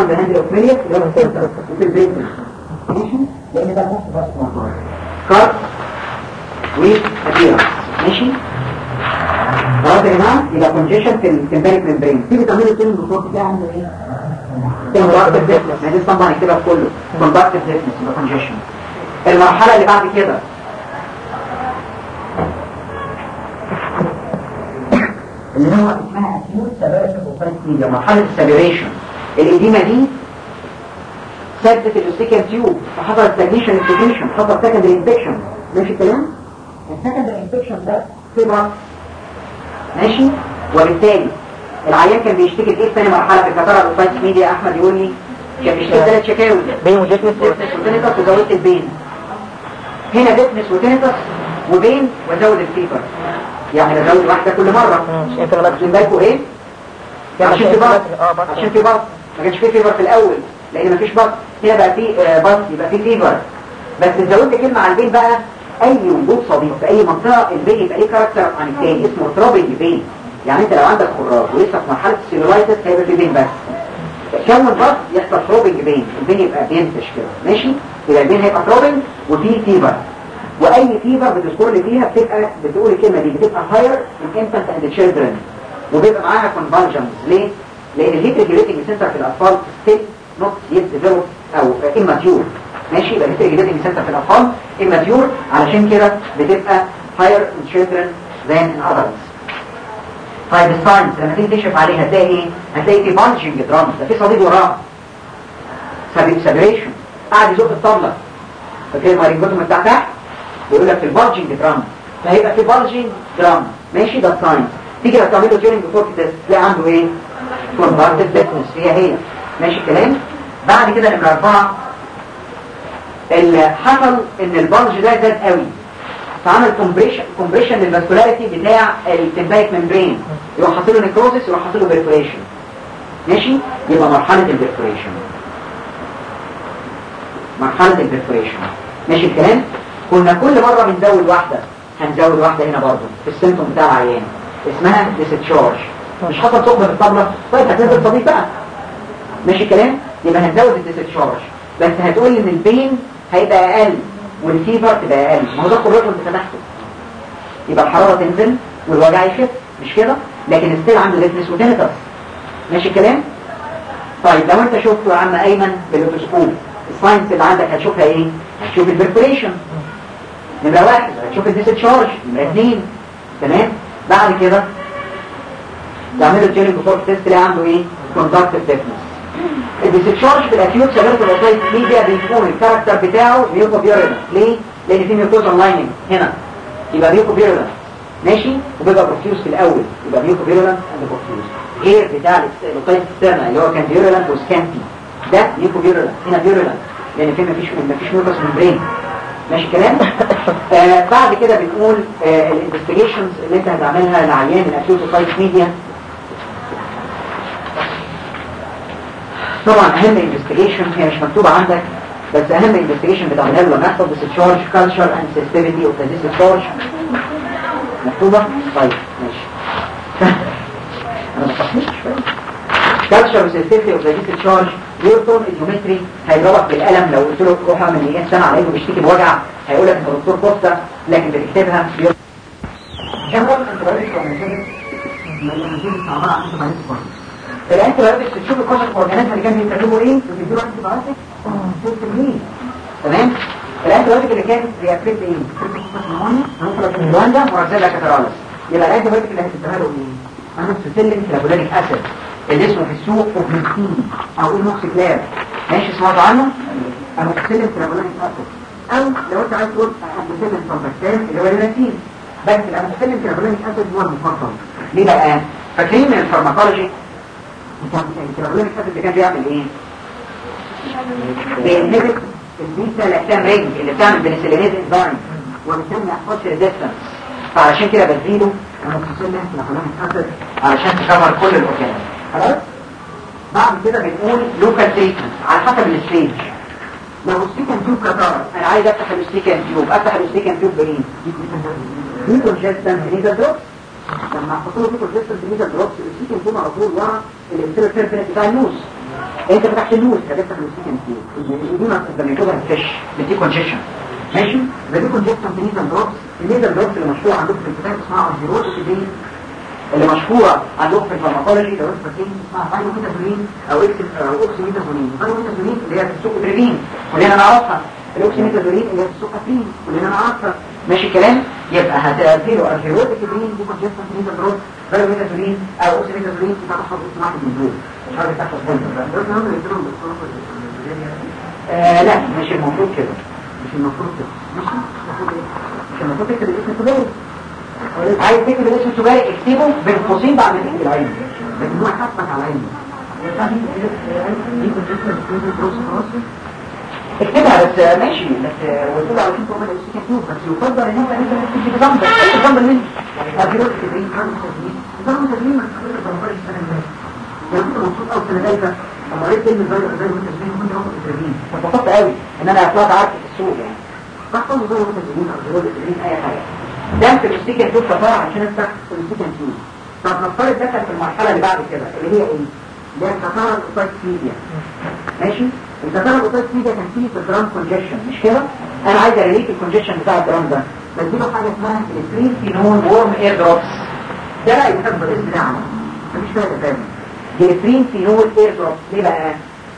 around the handle of million اللي هو السنتر وفي البيت ماشي لان ده الموست فاست موتور كارت وأديرة ماشي خلاص يا جماعه يبقى كونجيشن في التمباريك ممبرين تيجي تعملوا تاني الدكتور بتاعي عنده ايه؟ كونتاكتيف ديفنس ما دي طبعا هنكتبها في كله كونتاكتيف ديفنس يبقى كونجيشن المرحله اللي بعد كده اللي هو اسمها اكيوت سبيريشن اوف ميديا مرحله السبيريشن الاديمه دي ثبت الاستيكال تيوب فحصل ستاجنيشن انفكشن حصل سكندري انفكشن ماشي الكلام السكندري انفكشن ده فيبر ماشي وبالتالي العيان كان بيشتكي بايه ثاني مرحله في الكتاره الاوفايتس ميديا احمد يقول لي كان بيشتكي ثلاث شكاوي بين وجهتنا ديفنس وتنتس وزودت البين هنا ديفنس وتنتس وبين وزود الفيبر يعني بزود واحده كل مره انت غلطت واخدين بالكم ايه يعني عشان في بط اه بط عشان في بط ما كانش في فيبر في الاول لان مفيش بط هنا بقى في آه، بط يبقى في فيبر بس زودت كلمه على البين بقى اي وجود صديق في اي منطقه البين يبقى ليه كاركتر عن التاني اسمه ترابنج بين يعني انت لو عندك خراج ولسه في مرحله السيلولايتس هيبقى في بين بس كون بط يحصل تروبنج بين البين يبقى بينتش كده ماشي يبقى البين هيبقى تروبنج وفي فيبر واي فيبر بتذكر لي فيها بتبقى بتقول الكلمه دي بتبقى هاير ان انفانت اند تشيلدرن وبيبقى معاها كونفالجنز ليه؟ لان الهيت ريجوليتنج سنتر في الاطفال ستيل نوت يت ديفلوب او اماتيور ماشي يبقى الهيت ريجوليتنج سنتر في الاطفال اماتيور علشان كده بتبقى higher in children than in adults طيب الساينس لما تيجي تكشف عليه هتلاقي ايه؟ هتلاقي في بانشنج درامز ده في صديق وراه سابريشن قاعد يزق الطبله فاكر المارينجوتوم بتاع تحت بيقول لك في البالجنج درام فهيبقى في بالجنج درام ماشي ده ساينس تيجي لو تعمل له تيوننج بفور تيست تلاقي عنده ايه كونفرتد ديفنس هي هي ماشي الكلام بعد كده نمره اربعه اللي حصل ان البلج ده زاد قوي فعمل كومبريشن كومبريشن للفاسكولاريتي بتاع التمبايك ممبرين يروح حاطط له نيكروزس يروح حاطط له بيرفوريشن ماشي يبقى مرحله البيرفوريشن مرحله البيرفوريشن ماشي الكلام كنا كل مره بنزود واحده هنزود واحده هنا برضه في السيمتوم بتاع العيان اسمها ديستشارج مش حصل ثقب في الطبله طيب هتنزل صديق بقى ماشي الكلام يبقى هنزود الديستشارج بس هتقول ان البين هيبقى اقل والفيفر تبقى اقل ما هو ده قررته انت فتحته يبقى الحراره تنزل والوجع يخف مش كده لكن ستيل عنده ديفنس وتنتس ماشي الكلام طيب لو انت شفته يا عم ايمن بالاوتوسكوب الساينس اللي عندك هتشوفها ايه هتشوف البرفوريشن نمرة واحد هتشوف الديستشارج نمرة اثنين تمام بعد كده تعملوا تيرنج فور تيست تلاقي عنده ايه كوندكتيف ديفنس الديستشارج في الاكيوت سيرفيس اوتايت ميديا بيكون الكاركتر بتاعه ميوكو بيورينا ليه لان في ميوكوزا لايننج هنا يبقى ميوكو بيورينا ماشي وبيبقى بروفيوز في الاول يبقى ميوكو بيورينا اند بروفيوز غير بتاع الاوتايت السيرنا اللي هو كان بيورينا وسكانتي ده ميوكو بيورينا هنا بيورينا لان في مفيش مفيش ميوكوس ممبرين ماشي الكلام آه بعد كده بنقول آه الانفستيجيشنز اللي انت هتعملها لعيان الاكيوت اوتايت ميديا طبعا اهم انفستيجيشن هي مش مكتوبة عندك بس اهم انفستيجيشن بتعملها له لما يحصل ديسشارج كالتشر اند سيستيفيتي اوف ذا ديسشارج مكتوبة طيب ماشي انا بصحيح شوية كالتشر وسيستيفيتي اوف ذا ديسشارج نيوتن الجيومتري هيضربك بالقلم لو قلت له روح اعمل ايه سنة على انه بيشتكي بوجع هيقول لك انت دكتور كوستا لكن بتكتبها بيوتن كم وقت انت بقيت الانت بايوتكس تشوف الكوشن اورجانيزم اللي كان بيستخدموا ايه وبيدوا انت بايوتكس تمام تمام الانت بايوتك اللي كان بيأفكت ايه رواندا مرزله كاترالس يبقى الانت بايوتك اللي هتستعمله ايه اموكسيسيلين فلافولانيك اسيد اللي اسمه في السوق اوبنتين او الموكسيكلاب ماشي سمعتوا عنه اموكسيسيلين فلافولانيك اسيد او لو انت عايز تقول اموكسيسيلين سلفاكتان اللي هو الريلاتين بس الاموكسيسيلين فلافولانيك اسيد هو المفضل ليه بقى فاكرين من الفارماكولوجي الكربونيك اسيد اللي كان بيعمل ايه بينهبت البيتا لاكتام رينج اللي بتعمل بنسلينيز انزايم وبالتالي ما يحصلش ريزيستنس فعلشان كده بديله اموكسيسيلين فلافولانيك اسيد علشان تكفر كل الاورجانيزم خلاص بعد كده بنقول لوكال تريتمنت على حسب الستيج لو الستيكن تيوب كتار انا عايز افتح الستيكن تيوب افتح الستيكن تيوب بايه دي كونجستن هنيزا دروب لما احط له فيكو ريزيستنس ليزر دروبس السيكن تيوب على طول ورا الانتيريور سيرفيس بتاع النوز انت فتحت النوز هتفتح السكن فيه دي ما لما يكتبها الفش بتدي كونجيشن ماشي ده دي كونجيشن في نيزل دروبس النيزل دروبس اللي مشهوره عندكم في الكتاب اسمها ارجيروتوكيدين اللي مشهوره عندكم في الفارماكولوجي لو انتوا فاكرين اسمها فايروميتازولين او اكس او اوكسيميتازولين فايروميتازولين اللي هي في السوق بريفين كلنا نعرفها الاوكسيميتازولين اللي هي في السوق افرين كلنا نعرفها ماشي الكلام يبقى هتقابله ارجيروتوكيدين دي كونجيشن في نيزل دروبس فايروميتازولين او اوكسيميتازولين انت هتحفظ اسم واحد من دول مش عارف تحفظ آه لا مش المفروض كده مش المفروض كده مش المفروض ايه مش المفروض تكتب الاسم التجاري عايز تكتب الاسم التجاري اكتبه بين قوسين بعد ما تكتب العين لكن هو حطك على عيني اكتبها بس ماشي بس وتقول على كده طبعا الاسم كتوب بس يفضل ان انت انت تكتب بجنب اي جنب مني هتجيبوا تكتبين كانوا مسجلين كانوا مسجلين ما تقدرش تنفر السنه اللي فاتت كنت مبسوط قوي السنه اللي فاتت لما قريت كلمه زي زي المتسجلين كنت باخد التسجيل فاتبسطت قوي ان انا طلعت عارف في السوق يعني بحفظ زي المتسجلين او زي المتسجلين اي حاجه ده في الاستيكن توب كفاره عشان افتح في الاستيكن توب طب نفترض ده كان في المرحله اللي بعد كده اللي هي ايه؟ اللي هي الكفاره الاوتايتيديا ماشي؟ الكفاره الاوتايتيديا كان فيه في الجرام كونجيشن مش كده؟ انا عايز اريليت الكونجيشن بتاع الجرام ده بديله حاجه اسمها الفرين فينول وورم اير دروبس ده بقى يحب الاسم ده عمل مفيش فايده تاني جليسرين فينول اير دروبس ليه بقى؟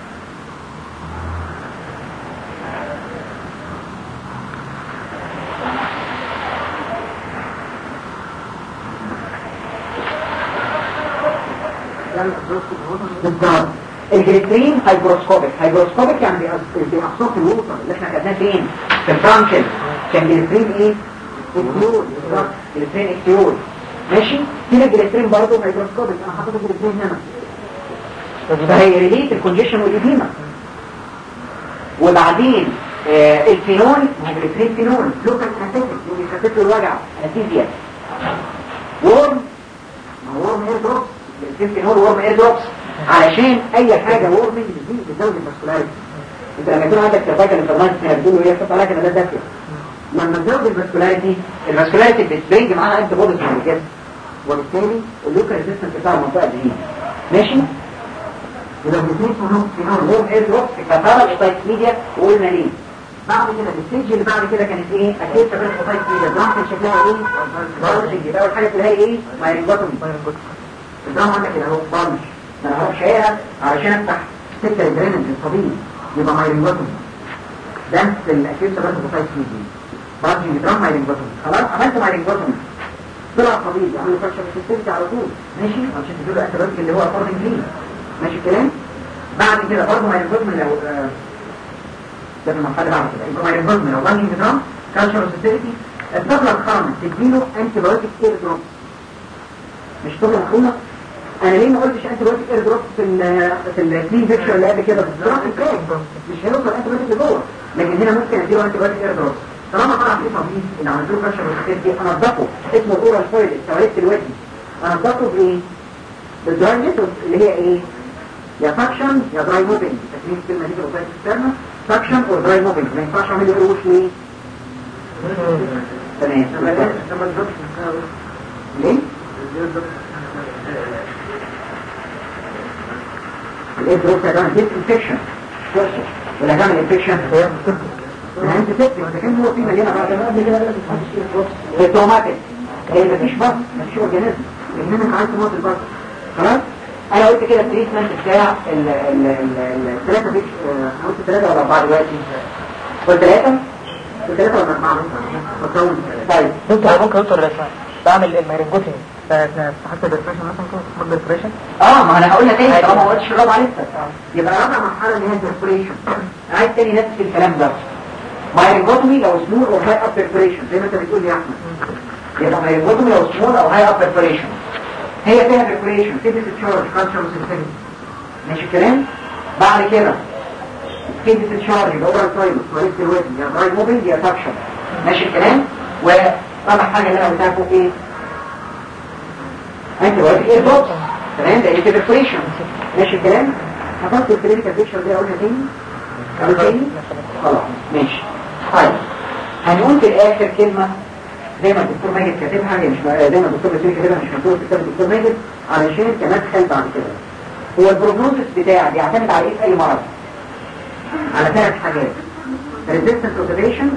بالظبط الجليسرين هايجروسكوبيك هايجروسكوبيك يعني بيحصل في الووتر اللي احنا خدناه فين في الفرانكل كان جليسرين ايه اكتيول بالظبط جليسرين اكتيول ماشي هنا الجليسرين برضه هايجروسكوبيك انا حاطط الجليسرين هنا فهي ريليت الكونجيشن والإديمة وبعدين آه الفينول ما هو جليسرين فينول لوكال انستيك اللي بيخفف له الوجع انستيزيا وورم ما هو وورم اير دروبس جليسرين فينول وورم اير دروبس علشان اي حاجه وورمنج دي بتزود الفاسكولاريتي انت لما يكون عندك سيرفايكال انفلاميشن هنا بتقول له ايه خف عليك ان ده دافيه لما تزود الفاسكولاريتي الفاسكولاريتي بتبنج معاها انت بودز من الجسم وبالتالي اللوكال ريزيستنس بتاع المنطقه دي ماشي يبقى الاثنين فيهم فيهم وورم اير دروبس كفاره الاوتايت ميديا وقلنا ليه بعد كده الستيج اللي بعد كده كانت ايه اكيد تبقى الاوتايت ميديا الدرام كان شكلها ايه بارشنج يبقى اول حاجه تلاقي ايه مايرنجوتومي الدرام عندك كده اهو بارش ده انا هروح شايلها علشان افتح سكه الدرينج الطبيعي يبقى مايرنجوتومي ده في الاكيد تبقى الاوتايت ميديا بارشنج درام مايرنجوتومي خلاص عملت مايرنجوتومي طلع طبيعي عملوا فرشه في السيستم على طول ماشي عشان تديله الاعتبارات اللي هو اكوردنج ليه ماشي الكلام بعد كده برضه ما ينفذ من لو آه ده في المرحله بعد كده يبقى ما ينفذ من لو بانجنج درام كالتشر سيستيريتي الطفله الخامس تديله انتي بايوتيك اير دروب مش طفله مخونه انا ليه ما قلتش انتي بايوتيك اير دروب في ال في الكلين بيكشر اللي قبل كده في الدرام الكاك مش هيوصل انتي بايوتيك لجوه لكن هنا ممكن اديله انتي بايوتيك اير دروب طالما طلع فيه طبيب اللي عملت له كالتشر سيستيريتي انضفه اسمه الاورال فويل التواليت الودي انضفه بايه؟ بالدراي ميثود اللي هي ايه؟ يا فاكشن يا دراي موبينج تكليف الكلمه دي في الوسائل السيرنا فاكشن او دراي موبينج ما ينفعش اعمل قروش ليه تمام ليه الايه دروس ده ديس انفكشن ولا تعمل انفكشن انت تكتب ده كان هو في مليانه بعد ما قبل كده لازم تحط فيه دروس اوتوماتيك لان مفيش بس مفيش اورجانيزم لان انت عايز تموت البس خلاص انا قلت كده التريتمنت بتاع الثلاثه فيش قلت ثلاثه ولا اربعه دلوقتي قلت ثلاثه قلت ثلاثه ولا اربعه بكون طيب دكتور ممكن دكتور رسمان بعمل الميرنجوتين حتى الديبريشن مثلا كده اسمه الديبريشن اه ما انا هقول لك ايه طالما ما قلتش الرابعه لسه يبقى رابع مرحله اللي هي الديبريشن عايز تاني نفس الكلام ده مايرنجوتومي لو سمول او هاي اب بريبريشن زي ما انت بتقول لي يا احمد يبقى مايرنجوتومي لو سمول او هاي اب بريبريشن هي فيها بريبريشن في ديسشارج كالتشر سيستم ماشي الكلام بعد كده في ديسشارج يبقى اورال سايلس وليس الوزن يا دراي موبينج يا فاكشن ماشي الكلام ورابع حاجه اللي انا قلتها فوق ايه انت وقت ايه بوكس تمام ده ايه بريبريشن ماشي الكلام حطيت الكلينيكال بيكشر دي اقولها تاني اقول تاني خلاص ماشي طيب هنقول في الاخر كلمه زي ما الدكتور ماجد كاتبها هي مش زي ما الدكتور بسيري كاتبها مش مكتوبه في كتاب الدكتور ماجد علشان كمدخل بعد كده هو البروجنوزس بتاعي بيعتمد على ايه في اي مرض على ثلاث حاجات resistant oxidation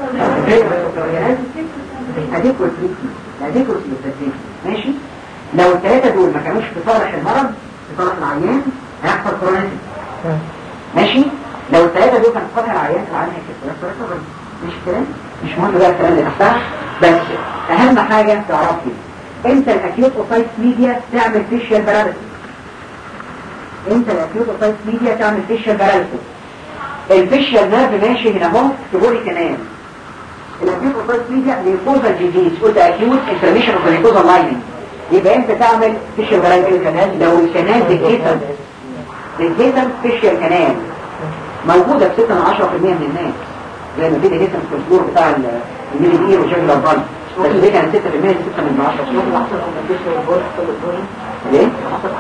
adequate treatment adequate treatment ماشي لو الثلاثة دول ما كانوش في صالح المرض في صالح العيان هيحصل كورونيتي ماشي لو الثلاثة دول كانوا في صالح العيان العيان هيكسر مش كلام مش مهم بقى الكلام اللي تحتها بس اهم حاجة تعرفي امتى الاكيوت اوسايت ميديا تعمل فيشيال باراليسيس امتى الاكيوت اوسايت ميديا تعمل فيشيال باراليسيس الفيشيال نيرف ماشي هنا اهو تقولي كمان الاكيوت اوسايت ميديا لينفوزا ديزيز قلت اكيوت انفلاميشن اوف لينفوزا لايننج يبقى امتى تعمل فيشيال باراليسيس لو الكنال ديكتيتر ديكتيتر فيشيال كنال موجودة في 6 من 10% من الناس زي ما في ديكتيتر في الفلور بتاع الميلي اير وشكل الضل بس دي كانت 6% 6 من 10 ليه؟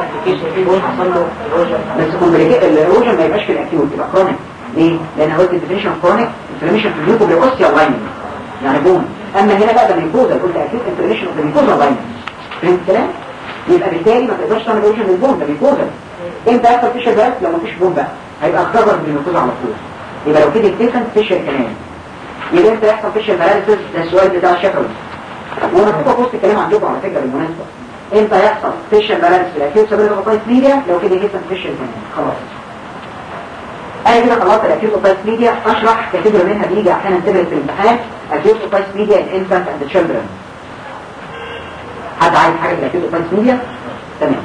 بس كومبليكيت الايروجن ما يبقاش في الاكيوت يبقى كرونيك ليه؟ لان قلت الديفينيشن كرونيك انفلاميشن في الجلوكو بالاوستيا لايننج يعني بوم اما هنا بقى ده ميكوزا قلت اكيوت انفلاميشن في الميكوزا لايننج فهمت الكلام؟ يبقى بالتالي ما تقدرش تعمل ايروجن للبوم ده ميكوزا امتى يحصل فيشر بس لو ما فيش بوم بقى هيبقى اختبر بالميكوزا على طول يبقى لو كده اكتسن فيشر كمان يبقى امتى يحصل فيشر باراليسيس ده السؤال بتاع الشفوي وانا كنت في وسط الكلام عندكم على فكره بالمناسبه امتى يحصل فيشل بالانس في الاكيوت سبيل اوبايت ميديا لو كده جدا فيشل كمان خلاص انا كده خلصت الاكيوت اوبايت ميديا اشرح كاتيجوري منها بيجي احيانا تبرز في الامتحان اكيوت اوبايت ميديا ان انفانت اند تشيلدرن حد عايز حاجه في الاكيوت اوبايت ميديا تمام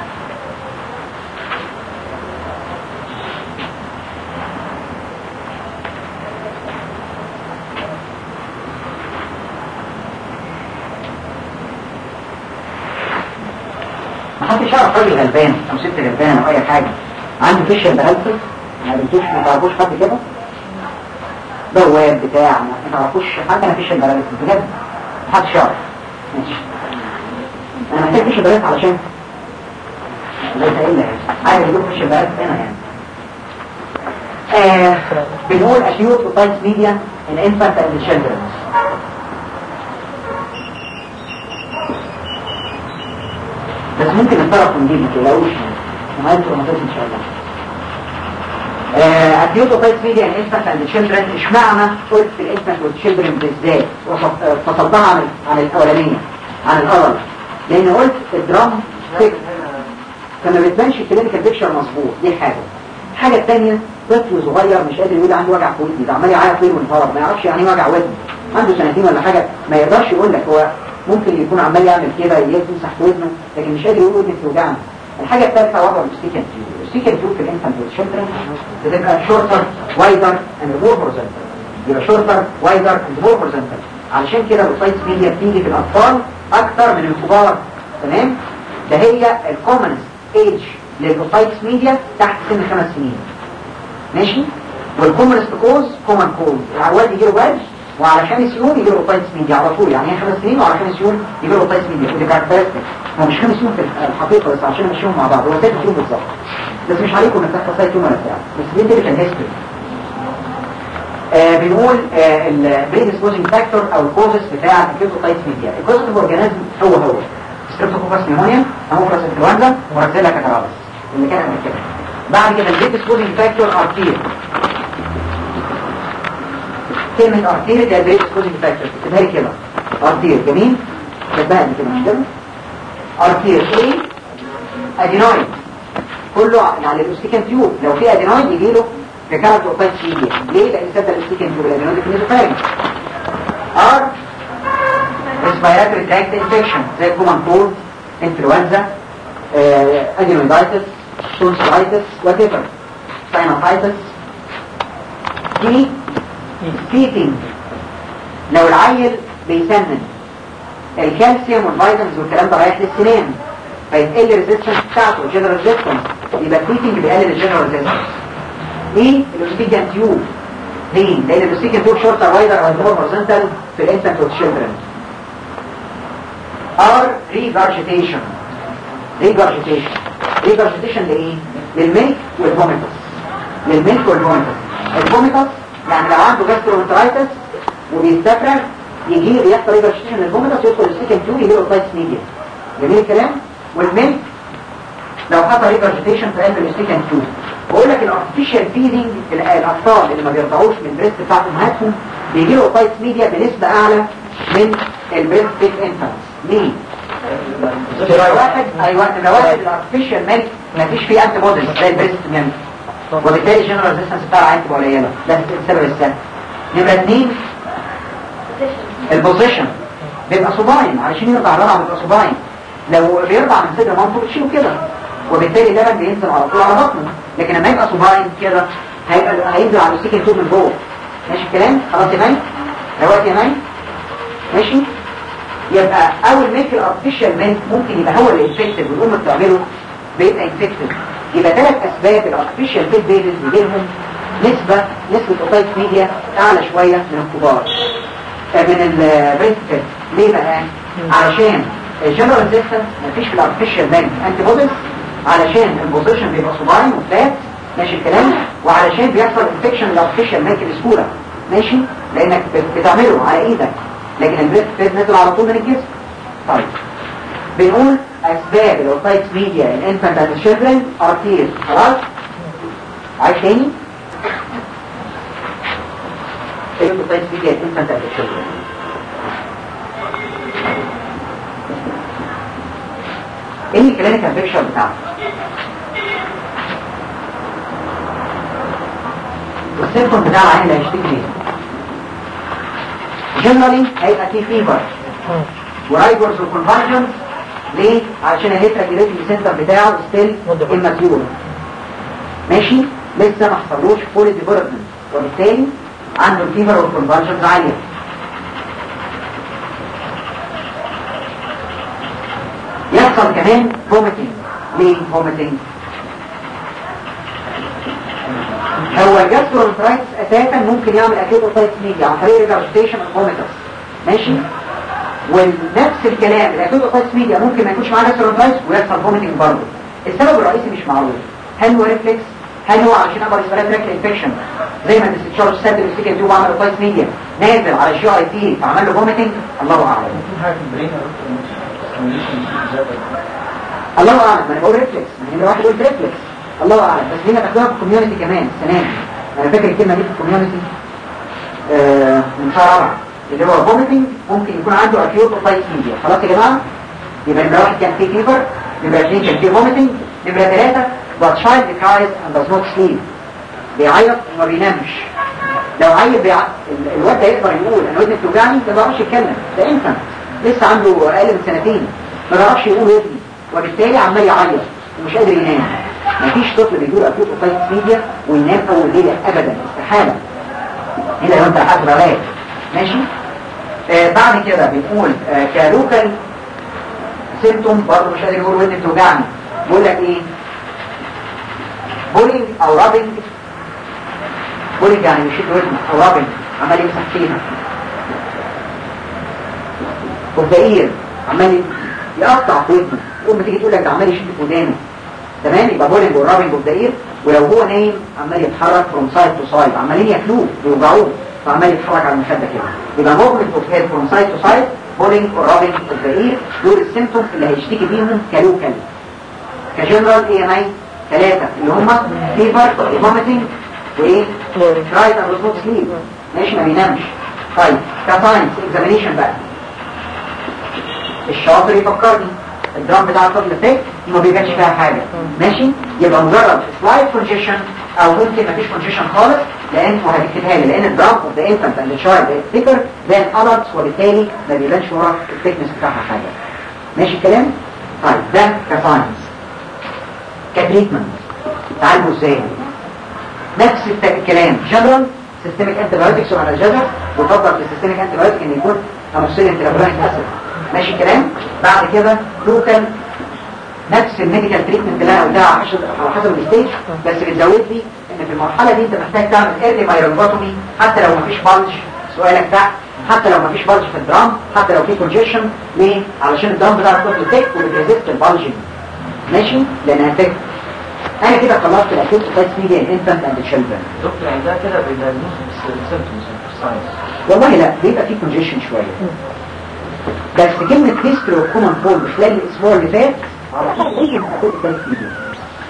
محدش يعرف راجل غلبان او ست غلبانه او اي حاجه عنده فيشل بهلسل ما بنتوش ما تعرفوش حد كده بواب بتاع ما تعرفوش حد انا فيشل بهلسل بجد محدش يعرف ماشي انا محتاج فيشل بهلسل علشان ليس الا عايز يجيب فيشل بهلسل هنا يعني آه بنقول acute otitis media in infant and children بس ممكن نتصرف ونجيب ما تقلقوش وما انتوا ما ان شاء الله acute otitis media in infant and children اشمعنى قلت في الانفانت والchildren بالذات فصلتها عن عن الاولانيه عن الاول لان قلت الدرام فيك فما بتبانش الكلينيكال بيكشر مظبوط دي حاجه الحاجه الثانيه طفل صغير مش قادر يقول عنده وجع في ودني ده عمال يعيط ليل ونهار ما يعرفش يعني ايه وجع ودن عنده سنتين ولا حاجه ما يقدرش يقول لك هو ممكن يكون عمال يعمل كده يمسح في ودنه لكن مش قادر يقول ودني بتوجعني الحاجه الثالثه وضع الستيكن تيوب الستيكن تيوب في الانفانت والشلدرن بتبقى شورتر وايدر اند مور هورزنتال يبقى شورتر وايدر اند مور هورزنتال علشان كده الاوسايتس ميديا بتيجي في الاطفال اكتر من الكبار تمام ده هي الكومنست ايج للاوسايتس ميديا تحت سن خمس سنين ماشي والكومنست كوز كومن كوز العواد يجيله برد وعلى خمس يوم يجيله اوتايتس ميديا على طول يعني هي خمس سنين وعلى خمس يوم يجيله اوتايتس ميديا ودي كاركترستيك هو مش خمس يوم في الحقيقه بس عشان نمشيهم مع بعض هو ست يوم بالظبط بس مش عليكم انك تحصل سايت يوم ولا بتاع بس دي تيبيكال هيستوري آه بنقول آه البريدسبوزنج فاكتور او الكوزس بتاع الاوتايتس ميديا الكوزس اورجانيزم هو هو ستريبتوكوكس نيمونيا اموفراس انفلونزا ورازيلا كاتراليس اللي كان قبل كده بعد كده البريدسبوزنج فاكتور ارتير كلمة ارتير ده بريدسبوزنج فاكتور تكتبها لي كده ارتير جميل كتبها لي كده مش كده ارتير ايه ادينويد كله يعني الاستيكان تيوب لو في ادينويد يجي له ريكارد اوبايت سيديا ليه لان سبب الاستيكان تيوب الادينويد في نيزوفاج ار ريسبيراتوري تراكت انفكشن زي كومان كولد انفلونزا ادينويدايتس تونسلايتس وات ايفر ساينوسايتس دي سبيتنج لو العيل بيسنن الكالسيوم والفيتامينز والكلام ده رايح للسنان فيتقل الريزيستنس بتاعته الجنرال ريزيستنس يبقى البيتنج بيقلل الجنرال ريزيستنس ليه؟ الاوستيجان تيوب ليه؟ لان الاوستيجان تيوب شورتر وايدر او مور هورزنتال في الانفانت والتشيلدرن ار ريجارجيتيشن ريجارجيتيشن ريجارجيتيشن لايه؟ للميلك والفوميتس للميلك والفوميتس الفوميتس يعني لو عنده جاسترونترايتس وبيستفرغ يجي يحصل ريجارجيتيشن للفوميتس يدخل السيكن تيوب يجي له اوتايتس ميديا جميل الكلام والميلك لو حصل ريجرجيتيشن في قلب الاستيكان تيوب بقول لك الارتفيشال فيدنج الاطفال اللي ما بيرضعوش من البريست بتاعت امهاتهم بيجي له اوتايتس ميديا بنسبه اعلى من البريست فيت انفانتس ليه؟ نمرة واحد ايوه نمرة واحد الارتفيشال ميلك ما فيش فيه انتي بوديز زي البريست ميلك وبالتالي جنرال ريزيستنس بتاعها انتي قليله ده السبب الثاني نمرة اثنين البوزيشن بيبقى صباين علشان يرضع الرضع بيبقى صباين لو بيرضع من صدر مامته بتشيله كده وبالتالي اللبن بينزل على طول على بطنه لكن لما يبقى صباين كده هيبقى هينزل على السكن توب من جوه ماشي الكلام خلاص يا مي روات يا مي ماشي يبقى اول ميك الارتفيشال ميلك ممكن يبقى هو اللي انفكتد والام بتعمله بيبقى انفكتد يبقى ثلاث اسباب الارتفيشال بيت بيبيز بيجيلهم نسبة نسبة اوتايت ميديا اعلى شوية من الكبار من البريست فيت ليه بقى؟ علشان الجنرال ريزيستنس مفيش في الارتفيشال ميلك انتي بوديز علشان البوزيشن بيبقى صباعي وفلات ماشي الكلام وعلشان بيحصل انفكشن الارتفيشال ميلك بسهوله ماشي لانك بتعمله على ايدك لكن البريست فيت نزل على طول من الجسم طيب بنقول اسباب الاوتايت ميديا الانفانت اند تشيلدرن ارتيز خلاص عايش تاني ايه الاوتايت ميديا الانفانت اند تشيلدرن ايه الكلينيكال بيكشر بتاعته السيمبتوم بتاع العين اللي هيشتكي منه جنرالي هيبقى فيه فيبر ورايبرز وكونفرجنز ليه؟ علشان الهيتراجيليتي سنتر بتاعه ستيل اماتيور ماشي؟ لسه ما حصلوش فول ديفلوبمنت وبالتالي عنده الفيبر والكونفرجنز عاليه يحصل كمان فوميتنج ليه فوميتنج؟ هو الجاسترونترايتس اساسا ممكن يعمل اكيد اوتايتس ميديا عن طريق ريجرستيشن الفوميتس ماشي ونفس الكلام الاكيد اوتايتس ميديا ممكن ما يكونش معاه جاسترونترايتس ويحصل فوميتنج برضه السبب الرئيسي مش معروف هل هو ريفلكس هل هو علشان ابر اسبرات انفكشن زي ما الاستشارة سد الاستيكن دي وعمل اوتايتس ميديا نازل على الجي اي تي فعمل له فوميتنج الله اعلم الله اعلم ما انا بقول ريفلكس ما هي واحد يقول ريفلكس الله اعلم بس هنا تاخدوها في الكوميونتي كمان السنه انا فاكر الكلمه دي في الكوميونتي آه من شهر رابع اللي هو فوميتنج ممكن يكون عنده اكيوت اوتايتس ميديا خلاص يا جماعه يبقى نمره واحد كان فيه فيفر نمره اثنين كان فيه فوميتنج نمره ثلاثه the child cries and does not sleep بيعيط وما بينامش لو عيل بيع... الواد ده يقدر يقول انا ودني بتوجعني ما بيعرفش يتكلم ده انفانت لسه عنده اقل من سنتين ما بيعرفش يقول ودني وبالتالي عمال يعيط ومش قادر ينام مفيش طفل بيجيله اكيوت اوتايتس ميديا وينام اول ليله ابدا استحاله الا لو انت حاسب علاج ماشي آه بعد كده بنقول آه كلوكال سيمتوم برضه مش قادر يقول ودني بتوجعني بيقول لك ايه بولينج او رابنج بولينج يعني يشد ودنه او رابنج عمال يمسح فيها والدقير عمال يقطع في ودنه تقوم تيجي تقول لك ده عمال يشد في ودانه تمام يبقى بولينج والرابنج والدقير ولو هو نايم عمال يتحرك فروم سايد تو سايد عمالين ياكلوه بيوجعوه فعمال يتحرك على المخده كده يبقى موفمنت اوف هيد فروم سايد تو سايد بولينج والرابنج والدقير دول السيمتومز اللي هيشتكي بيهم كلوكال كجنرال اي ام اي ثلاثه اللي هم فيفر فوميتنج وايه رايت اند روز سليب ماشي ما بينامش طيب كساينس اكزامينيشن بقى الشاطر يفكرني الدرام بتاع الطفل الثاني ما بيبانش فيها حاجة ماشي يبقى مجرد سلايد كونجيشن او ممكن ما فيش كونجيشن خالص لان وهتكتبها لي لان الدرام اوف ذا انفانت اند تشايلد ثيكر ذان ادلتس وبالتالي ما بيبانش ورا الثيكنس بتاعها حاجة ماشي الكلام طيب ده كساينس كتريتمنت تعالجوا ازاي نفس الكلام جنرال سيستميك انتي بايوتكس وعلى الجدر ويفضل في السيستميك انتي بايوتك ان يكون اموكسيلين تيرابرانيك اسيد ماشي الكلام بعد كده لوكال نفس الميديكال تريتمنت اللي انا قلتها على حسب على حسب الستيج بس بتزود لي ان في المرحله دي انت محتاج تعمل ايرلي مايرنجوتومي حتى لو مفيش بلج سؤالك تحت حتى لو مفيش بلج في الدرام حتى لو في كونجيشن ليه؟ علشان الدرام بتاع الطفل تيك وبتريزيست البلجنج ماشي؟ لانها تيك انا كده خلصت الاكيوت اوتايتس ميديا انفانت اند تشيلدرن دكتور يعني ده كده بيدايجنوز بالسيمتومز في الساينس والله لا بيبقى في كونجيشن شويه بس كلمة هيستري وكومن فول خلال الاسبوع اللي فات على طول ايه الاكيوت اوتايتس ميديا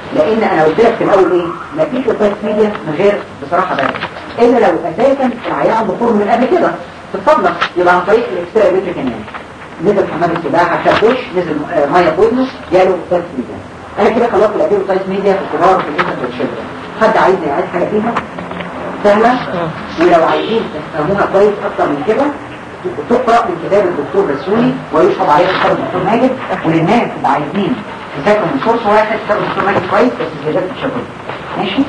لان انا قلت لك في الاول ايه مفيش اوتايت ميديا من غير بصراحه بقى الا لو اساسا العيان عنده فورم من قبل كده تتفضل يبقى عن طريق الاكسترا بيتري كمان نزل حمام السباحه خد دش نزل آه، ميه في ودنه جاله اوتايت ميديا انا كده خلاص الادويه اوتايت ميديا في الكبار في الانتر والشباب حد عايزني يعيد حاجه فيها سهله ولو عايزين تفهموها كويس اكتر من كده تقرا من كتاب الدكتور رسولي ويشرب عليه كتاب الدكتور ماجد وللناس اللي عايزين تذاكروا من سورس واحد كتاب الدكتور ماجد كويس بس زيادات الشباب ماشي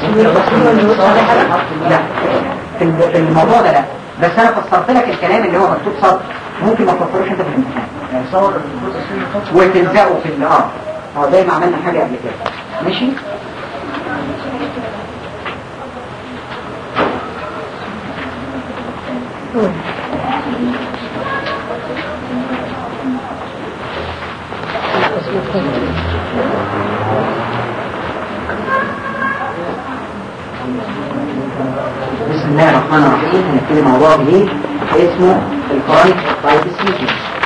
لا في ال- في الموضوع ده لا بس انا فسرت لك الكلام اللي هو مكتوب سطر ممكن ما تفسروش انت في الامتحان يعني صور الجزء الثاني خط وتلزقوا في الاه اه زي ما عملنا حاجه قبل كده ماشي بسم الله الرحمن الرحيم هنبتدي موضوع جديد اسمه الكرونيك بايتس ميتنج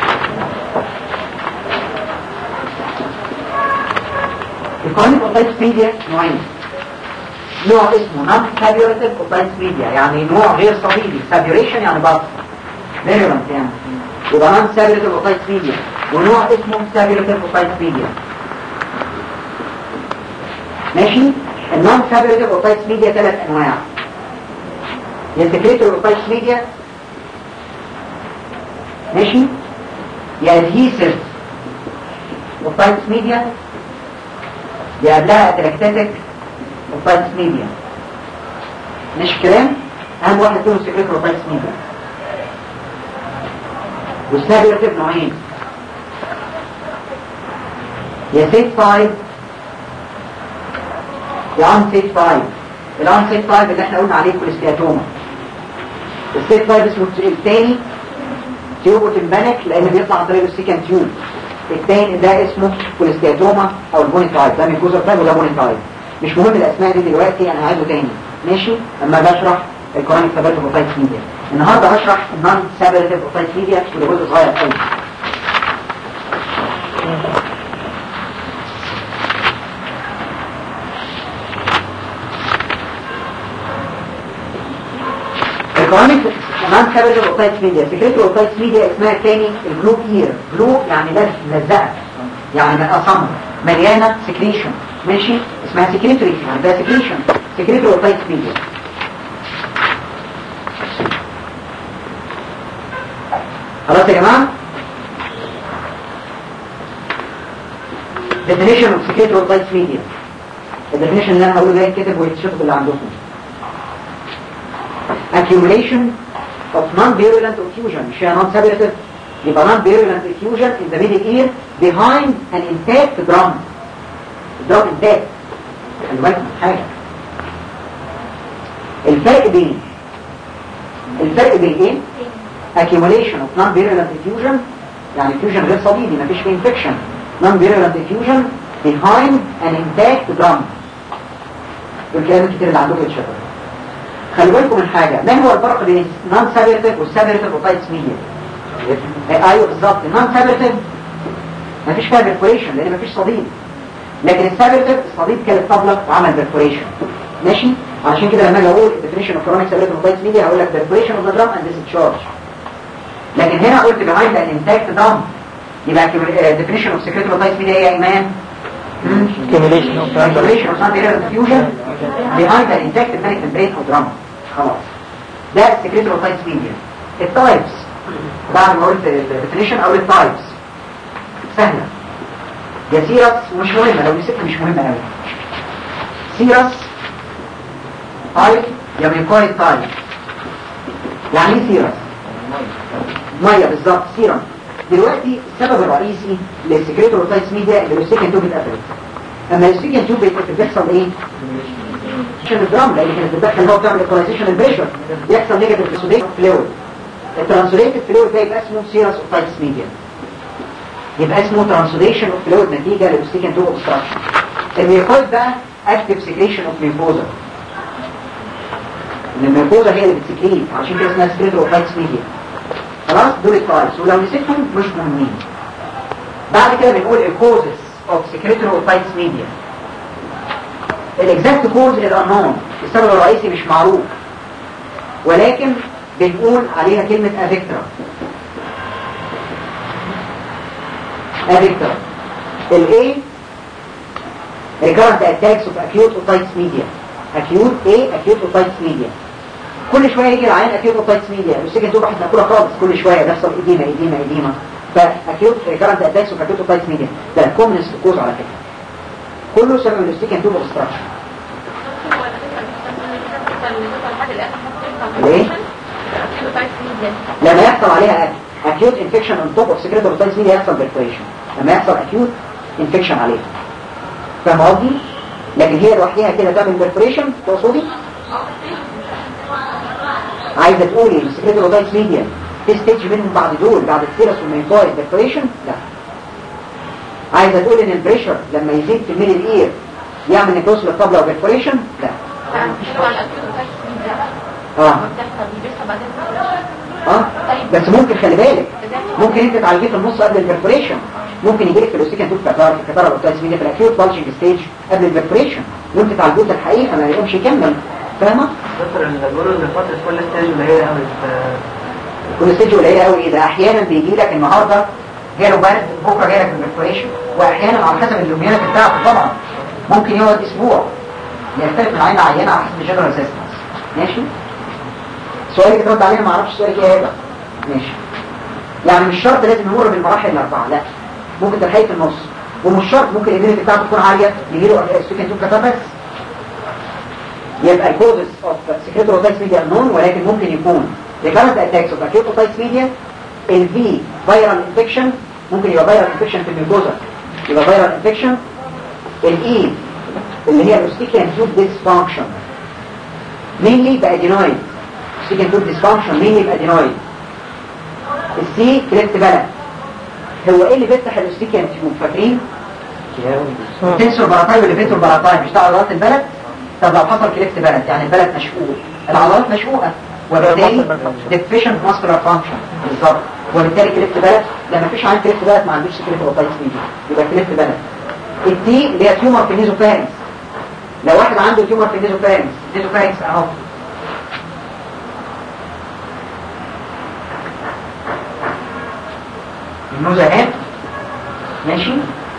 الكرونيك اوتايتس ميديا نوعين نوع اسمه نون سابيوريتيف اوتايتس ميديا يعني نوع غير صليبي سابيوريشن يعني بط فيرولنت يعني يبقى نون سابيوريتيف اوتايتس ميديا ونوع اسمه سابيوريتيف اوتايتس ميديا ماشي النون سابيوريتيف اوتايتس ميديا ثلاث انواع يا سكريتور اوتايتس ميديا ماشي يا ادهيسيف اوتايتس ميديا دي قبلها اتراكتاتيك اوتايتس ميديا مش كلام اهم واحد فيهم سكريتور اوتايتس ميديا والسابيرتيف نوعين يا سيت فايف يا ان سيت فايف الان سيت فايف اللي احنا قلنا عليه كوليستياتوما السيت فايف اسمه الثاني تيوبو تمبانك لان بيطلع عن طريق السيكان تيوب الثاني ده اسمه كوليستياتوما او البونيتايب ده من جزء فايف وده بونيتايب مش مهم الاسماء دي دلوقتي انا هعيده تاني ماشي اما بشرح الكورونيك سابيرتيف اوتايتس ميديا النهارده هشرح النون سابيرتيف اوتايتس ميديا وده جزء صغير قوي الكورونيك نون سابيرتيف اوتايتس ميديا فكرته الاوتايتس ميديا اسمها الثاني الجلو اير جلو يعني لز- ملزقه يعني بقى صمت مليانه سكريشن ماشي اسمها سكريتوري يعني ده سكريشن سكريتوري اوتايتس ميديا خلاص يا جماعه definition of secretory otitis media الديفينيشن اللي انا هقوله ده يتكتب ويتشطب اللي عندكم accumulation of non-virulent effusion مش هي non-separative يبقى non-virulent effusion in the middle ear behind an intact drum drum intact خلي بالك من حاجة الفرق بين الفرق بين ايه؟ accumulation of non-virulent effusion يعني effusion غير صليبي مفيش فيه infection non-virulent effusion behind an intact drum دول كلام كتير اللي عندكم يتشبه خلي بالكم من حاجة ما هو الفرق بين النون سابيرتيف والسابيرتيف اوتايتس ميديا ايوه بالظبط النون سابيرتيف مفيش فيها بيرفوريشن لان مفيش صديد لكن السابيرتيف الصديد كان اتطبلق وعمل بيرفوريشن ماشي علشان كده لما اجي اقول الديفينيشن اوف كرونيك سابيرتيف اوتايتس ميديا هقول لك بيرفوريشن اوف ذا درام اند ديسشارج لكن هنا قلت behind an intact drum يبقى definition of secretive otitis media ايه يا ايمان؟ Accumulation of Accumulation of non-virulent diffusion behind an intact panic membrane او drum خلاص ده secretive otitis media التايبس بعد ما قلت الديفينيشن اقول التايبس سهلة يا سيرس ومش مهمة لو نسيتها مش مهمة قوي سيرس تايب يا ميكويد تايب يعني ايه سيرس؟ ميه بالظبط سيرم دلوقتي السبب الرئيسي للسكريتور اوتايتس ميديا اللي السكن توب اتقفلت اما السكن توب بيحصل ايه عشان الدرام لان كانت بتدخل اللي هو بتعمل ايكولايزيشن البريشر يحصل نيجاتيف ترانسوليت فلويد الترانسوليت فلويد ده يبقى اسمه سيرس اوتايتس ميديا يبقى اسمه ترانسوليشن اوف فلويد نتيجه للسكن توب اوبستراكشن الميوكويد بقى اكتف سكريشن اوف ميوكوزا ان الميوكوزا هي اللي بتسكريت عشان كده اسمها سكريتور اوتايتس ميديا خلاص دول التايبس ولو نسيتهم مش مهمين بعد كده بنقول الكوزس اوف سكريتوري اوتايتس ميديا الاكزاكت كوز الانون السبب الرئيسي مش معروف ولكن بنقول عليها كلمة افيكترا افيكترا الاي recurrent attacks of acute otitis media acute A acute otitis media كل شوية يجي العين acute otitis media السكن تبقى احنا ناكلها خالص كل شوية بيحصل إديمة إديمة إديمة فاكيوت recurrent attacks of acute otitis media ده كومنست كوز على فكرة كله سبب السكن تبقى obstruction ليه؟ لما يحصل عليها acute infection on top of secretory otitis media يحصل perforation لما يحصل acute infection عليها فاهم قصدي؟ لكن هي لوحدها كده تعمل perforation تقصدي؟ عايزة تقولي ان السكريتور اوتايتس ميديا في ستيج منهم بعد دول بعد الثيرس والمينكويد بريبريشن لا عايزة تقولي ان البريشر لما يزيد في الميدل اير يعمل نيكروس للطبلة وبريبريشن لا اه اه بس ممكن خلي بالك ممكن انت تعالجيه في النص قبل البريبريشن ممكن يجيلك في الاوستيكان توب كتار في كتار اوتايتس ميديا في الاكيوت بالجنج ستيج قبل البريبريشن ممكن تعالجوه في الحقيقة ما يقومش يكمل فاهمة؟ دكتور الجلوز لفترة كل ستيج قليلة قوي كل ستيج قليله قوي ايه ده احيانا بيجي لك النهارده جاله برد بكره جاي لك بالبريبريشن واحيانا على حسب اللوميانات بتاعته طبعا ممكن يقعد اسبوع يختلف من عين عينه على حسب الجنرال سيستمز ماشي سؤالك ترد علينا ما اعرفش سؤالك ايه هيبقى ماشي يعني مش شرط لازم يمر بالمراحل الاربعه لا ممكن تلحقي في النص ومش شرط ممكن الاميونيتي بتاعته تكون عاليه يجي له سكن توب كتر بس يبقى الكوزس اوف سكريتور اوتايتس ميديا نون ولكن ممكن يكون recurrent attacks of acute otitis media ال V viral infection ممكن يبقى viral infection في الميوكوزا يبقى viral infection ال E اللي هي الاوستيكيان تيوب dysfunction mainly بادينويد ostichian tube dysfunction mainly بادينويد السي كليفت بلد هو ايه اللي بيفتح الاوستيكيان تيوب فاكرين؟ تنسور براتاي واللي فيتور براتاي مش ده عضلات البلد طب لو حصل كليفت بلد يعني البلد مشقوق العضلات مشقوقة وبالتالي deficient muscular function بالظبط وبالتالي كليفت بلد لما فيش عين كليفت بلد ما عندوش سكريت اوتايتس ميديا يبقى كليفت بلد التي اللي هي تيومر في النيزوفارنس لو واحد عنده تيومر في النيزوفارنس النيزوفارنس اهو النوزهات ماشي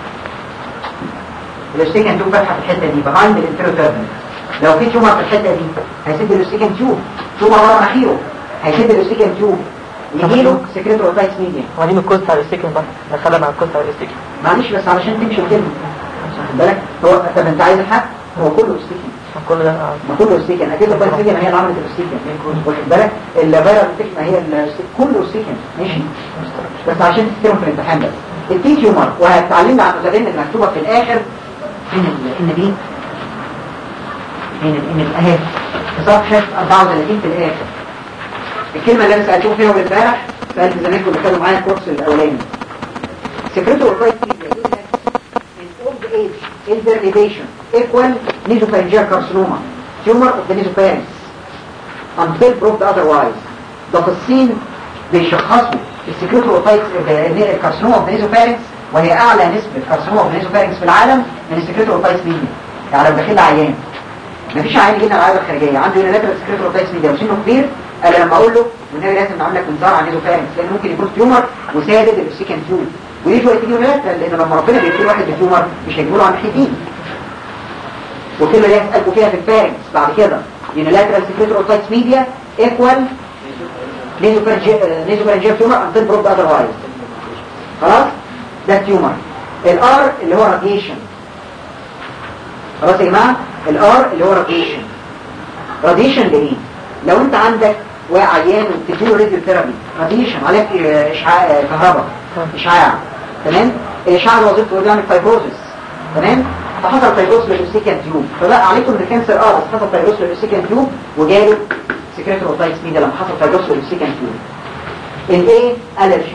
الاستيكن تيوب فتحه في الحته دي بهايند الانتيريو لو في تيومر في الحته دي هيسد الاستيكن تيوب تيومر ورا مناخيره هيسد الاستيكن تيوب يجي له سكريت اوتايتس ميديا هو دي من الكوز بتاع الاستيكن بقى دخلها مع الكوز بتاع الاستيكن معلش بس علشان تمشي الكلمه واخد بالك هو طب انت عايز الحق هو كله استيكن كل ده آه. ما كله استيكن اكيد اوتايتس ميديا ما هي اللي عملت الاستيكن واخد بالك الفيروس انفكشن ما هي الاستيكن كله استيكن ماشي بس عشان تفتكرهم في الامتحان بس التي تيومر وهتعلمنا عن الغدين المكتوبه في الاخر فين الان دي فين الان اهي في صفحه 34 في الاخر الكلمه اللي انا سالتكم فيها اول امبارح سالت زمايلكم اللي كانوا معايا الكورس الاولاني سكرته والرايت in old age internalization equal nasopharyngeal carcinoma tumor of the nasopharynx until proved otherwise ده في الصين بيشخصوا السكريتوروتايتس الكارسينوما اوف نيزوفارينكس وهي اعلى نسبة كارسينوما اوف نيزوفارينكس في العالم من السكريتوروتايتس ميديا يعني لو داخل عيان مفيش عيان جدا العيادة الخارجية عنده يونيلاترال سكريتوروتايتس ميديا وسنه كبير انا لما اقول له والنبي لازم نعمل لك منظار على نيزوفارينكس لان ممكن يكون تيومر وسادد الاوسيكان تيوب ويجي وقت يونيلاترال لان لما ربنا بيدي واحد بتيومر مش هيجيبوا له عن ناحيتين وكلمة اللي هتسألكوا فيها في الفارنكس بعد كده يونيلاترال سكريتوروتايتس ميديا ايكوال نيزوفارنجيال تيومر until proved otherwise خلاص ده تيومر الار اللي هو راديشن خلاص يا جماعه الار اللي هو راديشن راديشن لايه لو انت عندك وعيان وبتديله راديو ثيرابي راديشن عليك اه، اشعاع اه، كهرباء اشعاع تمام الاشعاع ده وظيفته بيعمل فايبروزس تمام فحصل فايبروز للاوسيكان تيوب فبقى عليكم ان الكانسر اه بس حصل فايبروز للاوسيكان تيوب وجاله سكريتور اوتايتس ميديا لما حصل فايبروز للاوسيكان تيوب الايه الرجي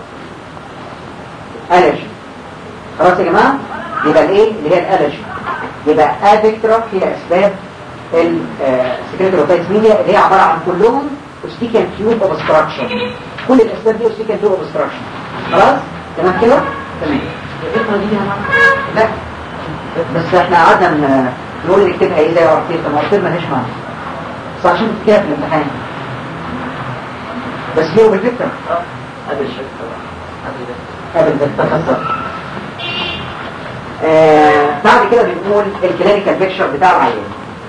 الرجي خلاص يا جماعه يبقى الايه اللي هي الالرجي يبقى افكترا هي اسباب السكريتور اوتايتس ميديا اللي هي عباره عن كلهم اوستيكان تيوب اوبستراكشن كل الاسباب دي اوستيكان تيوب اوبستراكشن خلاص تمام كده تمام لا بس احنا قعدنا ن- نقول نكتبها ايه زي ارتيل طب ارتيل مالهاش معنى بس عشان تتكتب في الامتحان بس ليه بالفكرة هذا الشيء طبعا هذا قبل ده تخصص آه بعد كده بنقول الكلينيكال بيكشر بتاع العيان